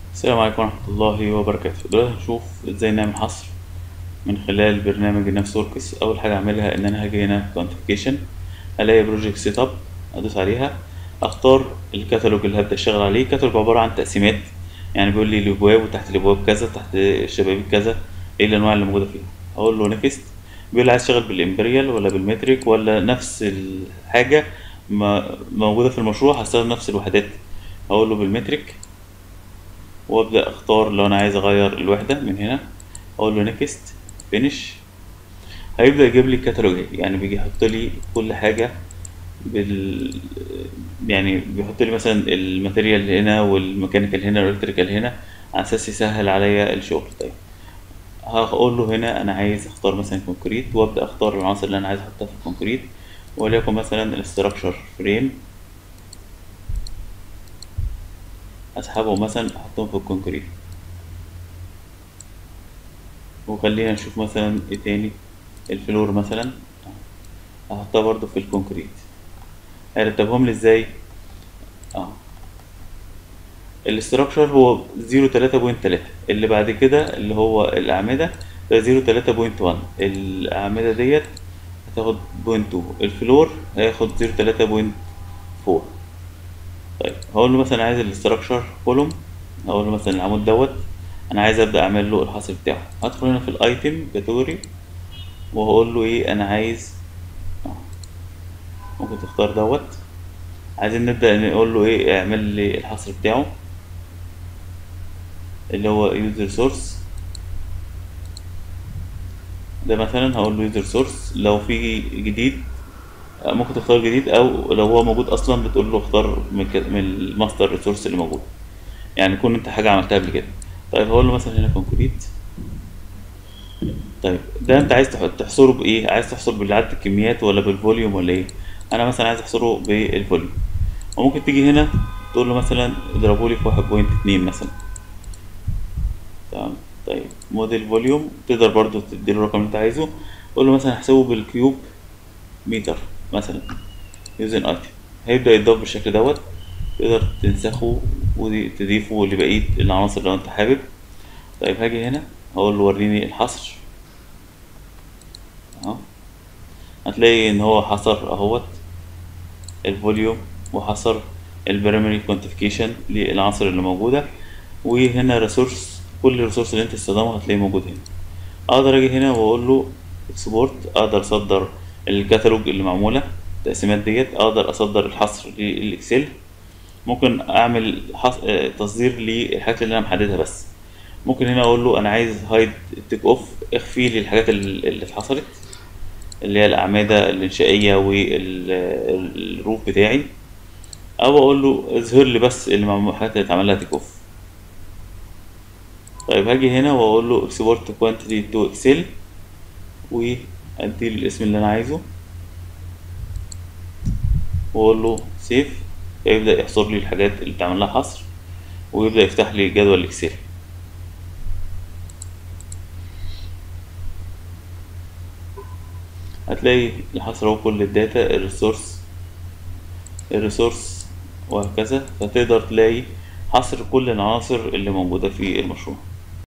السلام عليكم ورحمة الله وبركاته دلوقتي هنشوف ازاي نعمل حصر من خلال برنامج النفس وركس أول حاجة أعملها إن أنا هاجي هنا كونتيفيكيشن ألاقي بروجكت سيت أب أدوس عليها أختار الكتالوج اللي هبدأ أشتغل عليه الكتالوج عبارة عن تقسيمات يعني بيقول لي الأبواب وتحت الأبواب كذا تحت الشبابيك كذا إيه الأنواع اللي موجودة فيها أقول له نيكست بيقول لي عايز تشتغل بالإمبريال ولا بالمتريك ولا نفس الحاجة ما- موجودة في المشروع هستخدم نفس الوحدات أقول له بالمتريك وابدا اختار لو انا عايز اغير الوحده من هنا اقول له نيكست فينيش هيبدا يجيب لي كتالوج يعني بيجي يحط لي كل حاجه بال يعني بيحط لي مثلا الماتيريال هنا والميكانيكال هنا والالكتريكال هنا على اساس يسهل عليا الشغل طيب هقول له هنا انا عايز اختار مثلا كونكريت وابدا اختار العناصر اللي انا عايز احطها في الكونكريت وليكن مثلا الاستراكشر فريم اسحبهم مثلا احطهم في الكونكريت وخلينا نشوف مثلا ايه تاني الفلور مثلا احطها برضو في الكونكريت هرتبهم لي ازاي اه الاستراكشر هو زيرو تلاتة بوينت تلاتة اللي بعد كده اللي هو الأعمدة ده زيرو تلاتة بوينت وان الأعمدة ديت هتاخد بوينت تو الفلور هياخد زيرو تلاتة بوينت فور طيب هقول له مثلا عايز الاستراكشر كولوم هقول له مثلا العمود دوت انا عايز ابدا اعمل له الحصر بتاعه هدخل هنا في الايتم كاتيجوري وهقول له ايه انا عايز آه، ممكن تختار دوت عايزين نبدا نقول له ايه اعمل لي الحصر بتاعه اللي هو يوزر سورس ده مثلا هقول له يوزر سورس لو في جديد آه، ممكن تختار جديد او لو هو موجود اصلا بتقول له اختار من ك- من الماستر ريسورس اللي موجود يعني يكون انت حاجه عملتها قبل كده طيب هقول له مثلا هنا كونكريت طيب ده انت عايز تح- تحصره بايه عايز تحصر بالعدد الكميات ولا بالفوليوم ولا ايه انا مثلا عايز احصره بالفوليوم وممكن تيجي هنا تقول له مثلا اضربه لي في واحد بوينت اتنين مثلا تمام طيب موديل فوليوم تقدر برضو تديله الرقم اللي انت عايزه قول له مثلا احسبه بالكيوب متر مثلا يوزن ايتم هيبدأ يتضاف بالشكل دوت تقدر تنسخه وتضيفه لبقية العناصر لو انت حابب طيب هاجي هنا هقول له وريني الحصر اهو هتلاقي ان هو حصر اهوت الفوليوم وحصر البريمري كوانتيفيكيشن للعناصر اللي موجودة وهنا ريسورس كل ريسورس اللي انت تستخدمه هتلاقيه موجود هنا اقدر اجي هنا واقول له اكسبورت اقدر اصدر الكتالوج اللي معمولة التقسيمات ديت اقدر اصدر الحصر للاكسل ممكن اعمل حص... آه، تصدير للحاجات اللي انا محددها بس ممكن هنا اقول له انا عايز هايد تيك اوف اخفي لي الحاجات ال- اللي اتحصلت اللي هي الاعمده الانشائيه والروف بتاعي او اقول له اظهر لي بس اللي مع- الحاجات اللي اتعمل لها تيك اوف طيب هاجي هنا واقول له اكسبورت كوانتيتي تو اكسل وادي الاسم اللي انا عايزه واقول له سيف فيبدا يحصر لي الحاجات اللي اتعمل لها حصر ويبدا يفتح لي جدول الاكسل هتلاقي الحصر هو كل الداتا الريسورس الريسورس وهكذا فتقدر تلاقي حصر كل العناصر اللي موجودة في المشروع